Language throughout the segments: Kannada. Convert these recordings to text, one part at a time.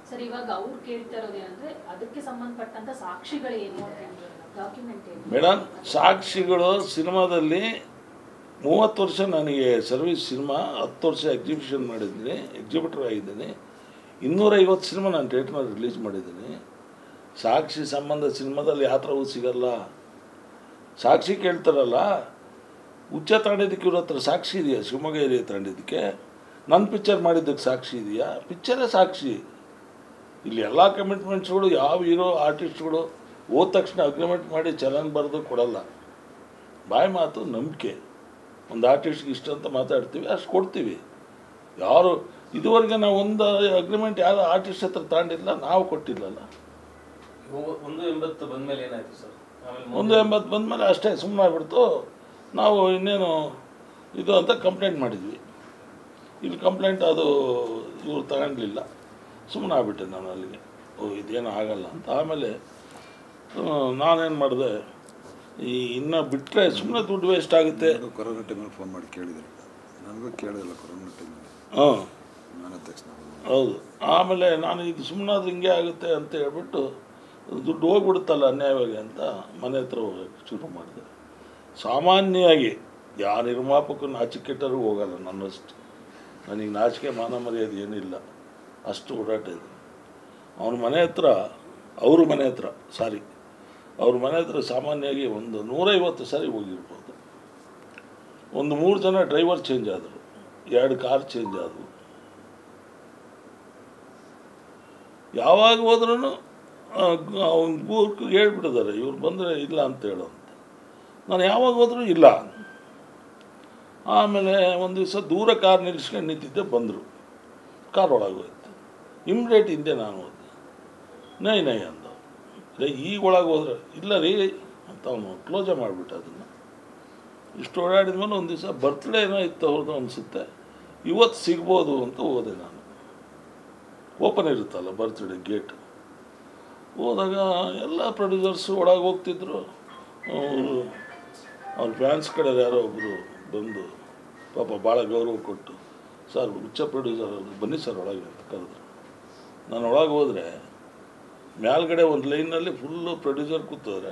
ಸರ್ ಇವಾಗ ಅವ್ರು ಕೇಳ್ತಾ ಇರೋದೇನಂದ್ರೆ ಅದಕ್ಕೆ ಸಂಬಂಧಪಟ್ಟಂತ ಸಾಕ್ಷಿಗಳು ಏನು ಡಾಕ್ಯುಮೆಂಟ್ ಏನು ಮೇಡಮ್ ಸಾಕ್ಷಿಗಳು ಸಿನಿಮಾದಲ್ಲಿ ಮೂವತ್ತು ವರ್ಷ ನನಗೆ ಸರ್ವಿಸ್ ಸಿನಿಮಾ ಹತ್ತು ವರ್ಷ ಎಕ್ಸಿಬಿಷನ್ ಮಾಡಿದ್ದೀನಿ ಎಕ್ಸಿಬಿಟರ್ ಆಗಿದ್ದೀನಿ ಇನ್ನೂರೈವತ್ತು ಸಿನಿಮಾ ನಾನು ಥಿಯೇಟ್ರಲ್ಲಿ ರಿಲೀಸ್ ಮಾಡಿದ್ದೀನಿ ಸಾಕ್ಷಿ ಸಂಬಂಧ ಸಿನಿಮಾದಲ್ಲಿ ಯಾವ ಥರವೂ ಸಿಗಲ್ಲ ಸಾಕ್ಷಿ ಕೇಳ್ತಾರಲ್ಲ ಉಚ್ಚ ತಾಂಡಿದ್ದಕ್ಕೆ ಇವ್ರ ಹತ್ರ ಸಾಕ್ಷಿ ಇದೆಯಾ ಶಿವಮೊಗ್ಗ ಏರಿಯಾ ತಾಂಡಿದ್ದಕ್ಕೆ ನನ್ನ ಪಿಕ್ಚರ್ ಮಾಡಿದ್ದಕ್ಕೆ ಸಾಕ್ಷಿ ಇದೆಯಾ ಪಿಕ್ಚರೇ ಸಾಕ್ಷಿ ಇಲ್ಲಿ ಎಲ್ಲ ಕಮಿಟ್ಮೆಂಟ್ಸ್ಗಳು ಯಾವ ಹೀರೋ ಆರ್ಟಿಸ್ಟ್ಗಳು ಹೋದ ತಕ್ಷಣ ಅಗ್ರಿಮೆಂಟ್ ಮಾಡಿ ಚಲನ್ ಬರೆದು ಕೊಡಲ್ಲ ಬಾಯಿ ಮಾತು ನಂಬಿಕೆ ಒಂದು ಆರ್ಟಿಸ್ಟ್ಗೆ ಇಷ್ಟ ಅಂತ ಮಾತಾಡ್ತೀವಿ ಅಷ್ಟು ಕೊಡ್ತೀವಿ ಯಾರು ಇದುವರೆಗೆ ನಾವು ಒಂದು ಅಗ್ರಿಮೆಂಟ್ ಯಾರು ಆರ್ಟಿಸ್ಟ್ ಹತ್ರ ತಗೊಂಡಿಲ್ಲ ನಾವು ಕೊಟ್ಟಿಲ್ಲಲ್ಲ ಒ- ಒಂದು ಎಂಬತ್ತು ಬಂದ್ಮೇಲೆ ಏನಾಯ್ತು ಸರ್ ಆಮೇಲೆ ಒಂದು ಎಂಬತ್ತು ಬಂದಮೇಲೆ ಅಷ್ಟೇ ಸುಮ್ಮನೆ ಆಗ್ಬಿಡ್ತು ನಾವು ಇನ್ನೇನು ಇದು ಅಂತ ಕಂಪ್ಲೇಂಟ್ ಮಾಡಿದ್ವಿ ಇಲ್ಲಿ ಕಂಪ್ಲೇಂಟ್ ಅದು ಇವ್ರು ತಗೊಂಡ್ಲಿಲ್ಲ ಸುಮ್ಮನೆ ಆಗ್ಬಿಟ್ಟೆ ನಾನು ಅಲ್ಲಿಗೆ ಓ ಇದೇನು ಆಗಲ್ಲ ಅಂತ ಆಮೇಲೆ ಆ, ನಾನೇನು ಮಾಡಿದೆ ಈ ಇನ್ನು ಬಿಟ್ಟರೆ ಸುಮ್ಮನೆ ದುಡ್ಡು ವೇಸ್ಟ್ ಆಗುತ್ತೆ ನನಗೂ ಕೊರೋನಾ ಟೈಮಲ್ಲಿ ಫೋನ್ ಮಾಡಿ ಕೇಳಿದ್ರು ನನಗೂ ಕೇಳಿಲ್ಲ ಕೊರೋನಾ ಟೈಮಲ್ಲಿ ಹಾಂ ನಾನೇ ತಕ್ಷಣ ಹೌದು ಆಮೇಲೆ ನಾನು ಇದು ಸುಮ್ಮನಾದ್ರೆ ಹಿಂಗೆ ಆಗುತ್ತೆ ಅಂತ ಹೇಳ್ಬಿಟ್ಟು ದುಡ್ಡು ಹೋಗ್ಬಿಡುತ್ತಲ್ಲ ಅನ್ಯಾಯವಾಗಿ ಅಂತ ಮನೆ ಹತ್ರ ಹೋಗಕ್ಕೆ ಶುರು ಮಾಡಿದೆ ಸಾಮಾನ್ಯವಾಗಿ ಯಾವ ನಿರ್ಮಾಪಕರು ನಾಚಿಕೆಟ್ಟರೂ ಹೋಗಲ್ಲ ನನ್ನಷ್ಟು ನನಗೆ ನಾಚಿಕೆ ಮಾನ ಮರ್ಯಾದೆ ಏನಿಲ್ಲ ಅಷ್ಟು ಓಡಾಟ ಇದೆ ಅವನ ಮನೆ ಹತ್ರ ಅವ್ರ ಮನೆ ಹತ್ರ ಸಾರಿ ಅವ್ರ ಮನೆ ಹತ್ರ ಸಾಮಾನ್ಯವಾಗಿ ಒಂದು ನೂರೈವತ್ತು ಸಾರಿ ಹೋಗಿರ್ಬೋದು ಒಂದು ಮೂರು ಜನ ಡ್ರೈವರ್ ಚೇಂಜ್ ಆದರು ಎರಡು ಕಾರ್ ಚೇಂಜ್ ಆದವು ಯಾವಾಗ ಹೋದ್ರೂ ಅವ್ನ ಗೂರ್ಗೆ ಹೇಳ್ಬಿಟ್ಟಿದ್ದಾರೆ ಇವ್ರು ಬಂದರೆ ಇಲ್ಲ ಅಂತ ಹೇಳು ಅಂತ ನಾನು ಯಾವಾಗ ಹೋದ್ರೂ ಇಲ್ಲ ಆಮೇಲೆ ಒಂದು ದಿವಸ ದೂರ ಕಾರ್ ನಿಲ್ಸ್ಕೊಂಡು ನಿಂತಿದ್ದೆ ಬಂದರು ಕಾರ್ ಒಳಗೆ ಹೋಯ್ತು ಇಮ್ಡಿಯೇಟ್ ಹಿಂದೆ ನಾನು ಹೋದೆ ನೈ ನೈ ಅಂದ ರೇ ಈಗ ಒಳಗೆ ಹೋದ್ರೆ ಇಲ್ಲ ರೀ ಅಂತ ಅವನು ಕ್ಲೋಸೇ ಮಾಡಿಬಿಟ್ಟ ಅದನ್ನು ಇಷ್ಟು ಓಡಾಡಿದ ಮೇಲೆ ಒಂದು ದಿವಸ ಬರ್ತ್ಡೇ ಏನೋ ಇತ್ತು ಅವ್ರದ್ದು ಅನಿಸುತ್ತೆ ಇವತ್ತು ಸಿಗ್ಬೋದು ಅಂತ ಹೋದೆ ನಾನು ಓಪನ್ ಇರುತ್ತಲ್ಲ ಬರ್ತ್ಡೇ ಗೇಟ್ ಹೋದಾಗ ಎಲ್ಲ ಪ್ರೊಡ್ಯೂಸರ್ಸು ಒಳಗೆ ಹೋಗ್ತಿದ್ರು ಅವರು ಅವ್ರ ಫ್ಯಾನ್ಸ್ ಕಡೆ ಯಾರೋ ಒಬ್ಬರು ಬಂದು ಪಾಪ ಭಾಳ ಗೌರವ ಕೊಟ್ಟು ಸರ್ ಉಚ್ಚ ಪ್ರೊಡ್ಯೂಸರ್ ಅವರು ಬನ್ನಿ ಸರ್ ಒಳಗೆ ಅಂತ ಕರೆದ್ರು ನಾನು ಒಳಗೆ ಹೋದರೆ ಮೇಲ್ಗಡೆ ಒಂದು ಲೈನಲ್ಲಿ ಫುಲ್ಲು ಪ್ರೊಡ್ಯೂಸರ್ ಕೂತವ್ರೆ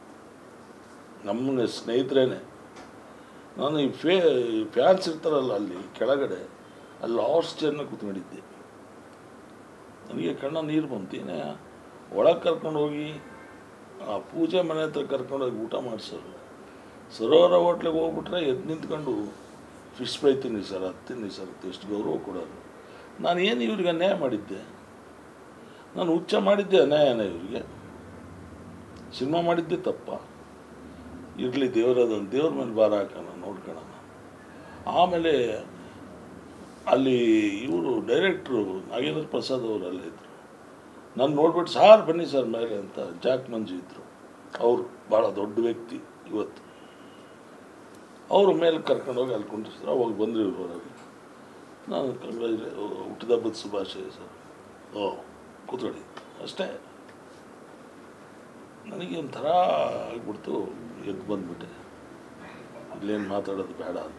ನಮ್ಮ ಸ್ನೇಹಿತರೇನೆ ನಾನು ಈ ಫೇ ಫ್ಯಾನ್ಸ್ ಇರ್ತಾರಲ್ಲ ಅಲ್ಲಿ ಕೆಳಗಡೆ ಅಲ್ಲಿ ಲಾಸ್ಟ್ ಚೇರ್ನ ಕೂತ್ಕೊಂಡಿದ್ದೆ ನನಗೆ ಕಣ್ಣ ನೀರು ಬಂತೀನಿ ಒಳಗೆ ಕರ್ಕೊಂಡು ಹೋಗಿ ಆ ಪೂಜೆ ಮನೆ ಹತ್ರ ಕರ್ಕೊಂಡೋಗಿ ಊಟ ಮಾಡಿಸೋರು ಸರೋವರ ಹೋಟ್ಲಿಗೆ ಹೋಗ್ಬಿಟ್ರೆ ಎದ್ದು ನಿಂತ್ಕೊಂಡು ಫಿಶ್ ಫ್ರೈ ತಿನ್ನಿ ಸರ್ ಅದು ತಿನ್ನಿ ಸರ್ ಅಂತ ಎಷ್ಟು ಗೌರವ ಕೊಡೋರು ನಾನು ಏನು ಇವ್ರಿಗೆ ಅನ್ಯಾಯ ಮಾಡಿದ್ದೆ ನಾನು ಹುಚ್ಚ ಮಾಡಿದ್ದೆ ಅನ್ಯಾಯನ ಇವರಿಗೆ ಸಿನಿಮಾ ಮಾಡಿದ್ದೆ ತಪ್ಪ ಇರಲಿ ದೇವರದೊಂದು ದೇವ್ರ ಮೇಲೆ ಭಾರ ಹಾಕೋಣ ನೋಡ್ಕೊಳ್ಳೋಣ ಆಮೇಲೆ ಅಲ್ಲಿ ಇವರು ಡೈರೆಕ್ಟ್ರು ನಾಗೇಂದ್ರ ಪ್ರಸಾದ್ ಅವರು ಅಲ್ಲೇ ಇದ್ದರು ನಾನು ನೋಡ್ಬಿಟ್ಟು ಸಾರ್ ಬನ್ನಿ ಸರ್ ಮೇಲೆ ಅಂತ ಜಾಕ್ ಮಂಜು ಇದ್ದರು ಅವರು ಭಾಳ ದೊಡ್ಡ ವ್ಯಕ್ತಿ ಇವತ್ತು ಅವರು ಮೇಲೆ ಕರ್ಕೊಂಡೋಗಿ ಅಲ್ಲಿ ಕುಂಡಿಸಿದ್ರು ಅವಾಗ ಬಂದರು ಇವ್ರು ಹೊರಗೆ ನಾನು ಕಂಗ್ರಾಜುಲೇ ಹುಟ್ಟಿದ ಹಬ್ಬದ ಶುಭಾಶಯ ಸರ್ ಓ ಕೂತ್ಕೊಳ್ಳಿ ಅಷ್ಟೇ ನನಗೆ ಒಂಥರ ಆಗ್ಬಿಡ್ತು ಎದ್ದು ಬಂದ್ಬಿಟ್ಟೆ ಇಲ್ಲೇನು ಮಾತಾಡೋದು ಬೇಡ ಅಂತ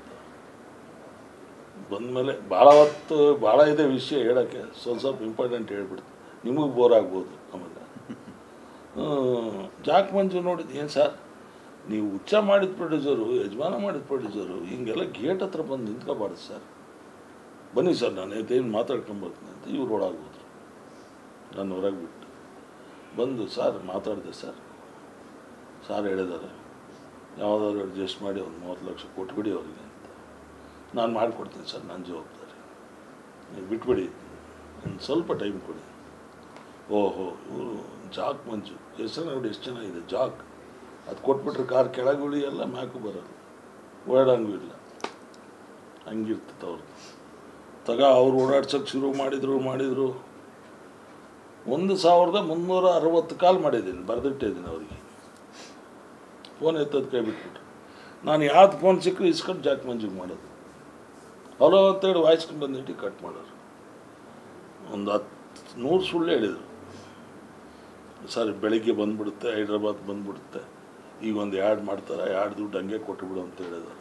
ಬಂದಮೇಲೆ ಭಾಳ ಹೊತ್ತು ಭಾಳ ಇದೆ ವಿಷಯ ಹೇಳೋಕ್ಕೆ ಸ್ವಲ್ಪ ಸ್ವಲ್ಪ ಇಂಪಾರ್ಟೆಂಟ್ ಹೇಳ್ಬಿಡ್ತು ನಿಮಗೆ ಬೋರ್ ಆಗ್ಬೋದು ಆಮೇಲೆ ಹ್ಮ್, ಜಾಕ್ ಮಂಜು ನೋಡಿದ್ದು ಏನು ಸರ್ ನೀವು ಹುಚ್ಚ ಮಾಡಿದ ಪ್ರೊಡ್ಯೂಸರು ಯಜಮಾನ ಮಾಡಿದ ಪ್ರೊಡ್ಯೂಸರು ಹಿಂಗೆಲ್ಲ ಗೇಟ್ ಹತ್ರ ಬಂದು ನಿಂತ್ಕೋಬಾರ್ದು ಸರ್ ಬನ್ನಿ ಸರ್ ನಾನು ಏನು ಮಾತಾಡ್ಕೊಂಬರ್ತೀನಿ ಅಂತ ಇವ್ರು ಒಳಗೆ ಹೋದ್ರು ನಾನು ಹೊರಗೆ ಬಿಟ್ಟು ಬಂದು ಸರ್ ಮಾತಾಡಿದೆ ಸರ್ ಸಾರ್ ಹೇಳಿದ್ದಾರೆ ಯಾವುದಾದ್ರು ಅಡ್ಜಸ್ಟ್ ಮಾಡಿ ಒಂದು ಮೂವತ್ತು ಲಕ್ಷ ಕೊಟ್ಬಿಡಿ ಅವರಿಗೆ ಅಂತ ನಾನು ಮಾಡಿಕೊಡ್ತೀನಿ ಸರ್ ನನ್ನ ಜವಾಬ್ದಾರಿ ನೀವು ಬಿಟ್ಬಿಡಿ ಒಂದು ಸ್ವಲ್ಪ ಟೈಮ್ ಕೊಡಿ ಓಹೋ ಇವರು ಜಾಕ್ ಮಂಜು ಹೆಸರು ನೋಡಿ ಎಷ್ಟು ಚೆನ್ನಾಗಿದೆ ಜಾಕ್ ಅದು ಕೊಟ್ಬಿಟ್ರೆ ಕಾರ್ ಕೆಳಗೆ ಉಳಿಯಲ್ಲ ಮ್ಯಾಕು ಬರಲ್ಲ ಓಡಾಡಂಗೂ ಇಲ್ಲ ಹಂಗಿರ್ತದೆ ಅವ್ರದ್ದು ತಗ ಅವ್ರು ಓಡಾಡ್ಸೋಕೆ ಶುರು ಮಾಡಿದರು ಮಾಡಿದರು ಒಂದು ಸಾವಿರದ ಮುನ್ನೂರ ಅರವತ್ತು ಕಾಲ್ ಮಾಡಿದ್ದೀನಿ ಬರೆದಿಟ್ಟಿದ್ದೀನಿ ಅವರಿಗೆ ಫೋನ್ ಎತ್ತೋದು ಕೈ ಬಿಟ್ಬಿಟ್ರು ನಾನು ಯಾವ್ದು ಫೋನ್ ಸಿಕ್ಕರು ಇಸ್ಕೊಂಡು ಜಾಕ್ ಮಂಜಿಗೆ ಮಾಡೋದು ಹಲೋ ಅಂತೇಳಿ ವಾಯ್ಸ್ ಬಂದಿಟ್ಟು ಕಟ್ ಮಾಡೋರು ಒಂದು ಹತ್ತು ನೂರು ಸುಳ್ಳು ಹೇಳಿದರು ಸರ್ ಬೆಳಿಗ್ಗೆ ಬಂದ್ಬಿಡುತ್ತೆ ಹೈದ್ರಾಬಾದ್ ಬಂದ್ಬಿಡುತ್ತೆ ಈಗ ಒಂದು ಯಾಡ್ ಮಾಡ್ತಾರೆ ಯಾಡ್ ದುಡ್ಡು ಹಂಗೆ ಕೊಟ್ಟುಬಿಡು ಅಂತ ಹೇಳಿದ್ದಾರೆ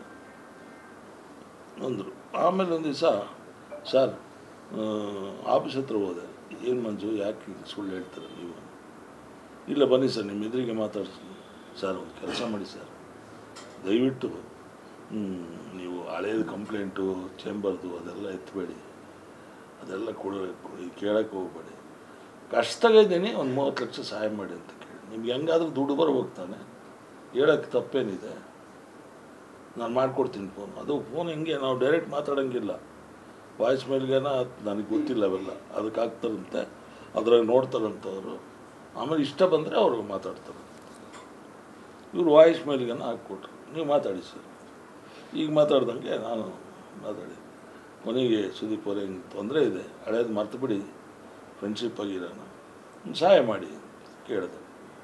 ಅಂದರು ಆಮೇಲೆ ಒಂದು ದಿವಸ ಸರ್ ಆಫೀಸ್ ಹತ್ರ ಹೋದೆ ಏನು ಮಂಜು ಯಾಕೆ ಹಿಂಗೆ ಸುಳ್ಳು ಹೇಳ್ತಾರೆ ನೀವು ಇಲ್ಲ ಬನ್ನಿ ಸರ್ ನಿಮ್ಮ ಎದುರಿಗೆ ಮಾತಾಡ್ತೀನಿ ಸರ್ ಒಂದು ಕೆಲಸ ಮಾಡಿ ಸರ್ ದಯವಿಟ್ಟು ಹ್ಮ್, ನೀವು ಹಳೇದು ಕಂಪ್ಲೇಂಟು ಚೇಂಬರ್ದು ಅದೆಲ್ಲ ಎತ್ತಬೇಡಿ ಅದೆಲ್ಲ ಕೊಡ ಕೇಳಕ್ಕೆ ಹೋಗ್ಬೇಡಿ ಕಷ್ಟದಾಗಿದ್ದೀನಿ ಒಂದು ಮೂವತ್ತು ಲಕ್ಷ ಸಹಾಯ ಮಾಡಿ ಅಂತ ಕೇಳಿ ನಿಮ್ಗೆ ಹೆಂಗಾದ್ರೂ ದುಡ್ಡು ಬರ್ಬೇಕು ತಾನೆ ಹೇಳೋಕ್ಕೆ ತಪ್ಪೇನಿದೆ ನಾನು ಮಾಡಿಕೊಡ್ತೀನಿ ಫೋನ್ ಅದು ಫೋನ್ ಹೆಂಗೆ ನಾವು ಡೈರೆಕ್ಟ್ ಮಾತಾಡೋಂಗಿಲ್ಲ ವಾಯ್ಸ್ ಮೇಲ್ಗೆನ ನನಗೆ ಗೊತ್ತಿಲ್ಲ ಅವೆಲ್ಲ ಅದಕ್ಕೆ ಆಗ್ತಾರಂತೆ ಅದ್ರಾಗ ನೋಡ್ತಾರಂತವರು ಆಮೇಲೆ ಇಷ್ಟ ಬಂದರೆ ಅವ್ರಿಗೆ ಮಾತಾಡ್ತಾರೆ ಇವ್ರು ವಾಯ್ಸ್ ಮೇಲ್ಗೆನ ಹಾಕ್ಕೊಟ್ರು ನೀವು ಮಾತಾಡಿ ಸರ್ ಈಗ ಮಾತಾಡ್ದಂಗೆ ನಾನು ಮಾತಾಡಿ ಕೊನೆಗೆ ಸುದೀಪ್ ಅವ್ರೆ ಹಿಂಗೆ ತೊಂದರೆ ಇದೆ ಹಳೇದು ಮರ್ತು ಬಿಡಿ ಫ್ರೆಂಡ್ಶಿಪ್ ಆಗಿರೋಣ ಒಂದ್ ಸಹಾಯ ಮಾಡಿ ಅಂತ ಕೇಳಿದೆ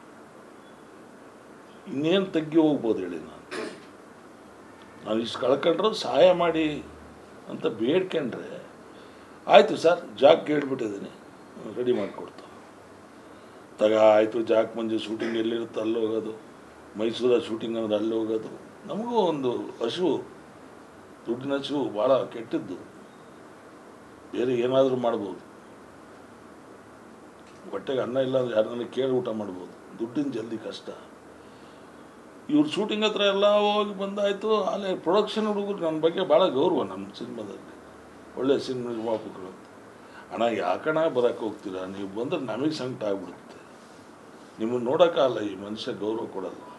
ಇನ್ನೇನು ತಗ್ಗಿ ಹೋಗ್ಬೋದು ಹೇಳಿ ನಾನು ನಾನು ಇಷ್ಟು ಕಳ್ಕೊಂಡ್ರು ಸಹಾಯ ಮಾಡಿ ಅಂತ ಬೇಡ್ಕೊಂಡ್ರೆ ಆಯಿತು ಸರ್ ಜಾಕ್ ಕೇಳ್ಬಿಟ್ಟಿದ್ದೀನಿ ರೆಡಿ ಮಾಡಿಕೊಡ್ತಾರೆ ತಗ ಆಯಿತು ಜಾಕ್ ಮಂಜು ಶೂಟಿಂಗ್ ಎಲ್ಲಿರುತ್ತೆ ಅಲ್ಲಿ ಹೋಗೋದು ಮೈಸೂರ ಶೂಟಿಂಗ್ ಅಂದ್ರೆ ಅಲ್ಲಿ ಹೋಗೋದು ನಮಗೂ ಒಂದು ಹಸಿವು ದುಡ್ಡಿನ ಹಸಿವು ಭಾಳ ಕೆಟ್ಟದ್ದು ಬೇರೆ ಏನಾದರೂ ಮಾಡ್ಬೋದು ಹೊಟ್ಟೆಗೆ ಅನ್ನ ಇಲ್ಲ ಅಂದ್ರೆ ಯಾರನ್ನ ಕೇಳಿ ಊಟ ಮಾಡ್ಬೋದು ದುಡ್ಡಿನ ಜಲ್ದಿ ಕಷ್ಟ ಇವ್ರ ಶೂಟಿಂಗ್ ಹತ್ರ ಎಲ್ಲ ಹೋಗಿ ಬಂದಾಯಿತು ಅಲ್ಲೇ ಪ್ರೊಡಕ್ಷನ್ ಹುಡುಗರು ನನ್ನ ಬಗ್ಗೆ ಭಾಳ ಗೌರವ ನಮ್ಮ ಸಿನಿಮಾದಲ್ಲಿ ಒಳ್ಳೆ ಸಿನಿಮಾ ನಿರ್ಮಾಪಕರು ಅಂತ ಅಣ್ಣ ಯಾಕಣ ಬರೋಕ್ಕೆ ಹೋಗ್ತೀರಾ ನೀವು ಬಂದರೆ ನಮಗೆ ಸಂಕಟ ಆಗ್ಬಿಡುತ್ತೆ ನಿಮ್ಮನ್ನು ನೋಡೋಕ್ಕಲ್ಲ ಈ ಮನುಷ್ಯ ಗೌರವ ಕೊಡಲ್ಲ